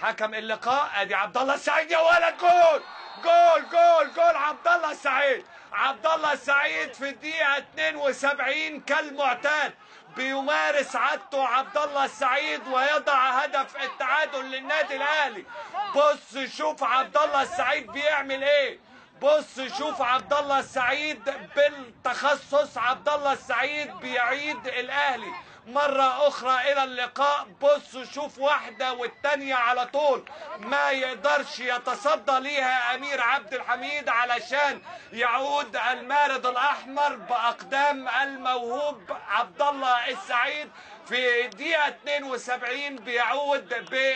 حكم اللقاء ادي عبد الله السعيد يا ولد جول جول جول جول عبد الله السعيد عبد الله السعيد في الدقيقة 72 كالمعتاد بيمارس عادته عبد الله السعيد ويضع هدف التعادل للنادي الاهلي بص شوف عبد الله السعيد بيعمل ايه بص شوف عبد الله السعيد بالتخصص عبد الله السعيد بيعيد الاهلي مرة أخرى إلى اللقاء بص شوف واحدة والتانية على طول ما يقدرش يتصدى ليها أمير عبد الحميد علشان يعود المارد الأحمر بأقدام الموهوب عبد الله السعيد في دقيقة 72 بيعود ب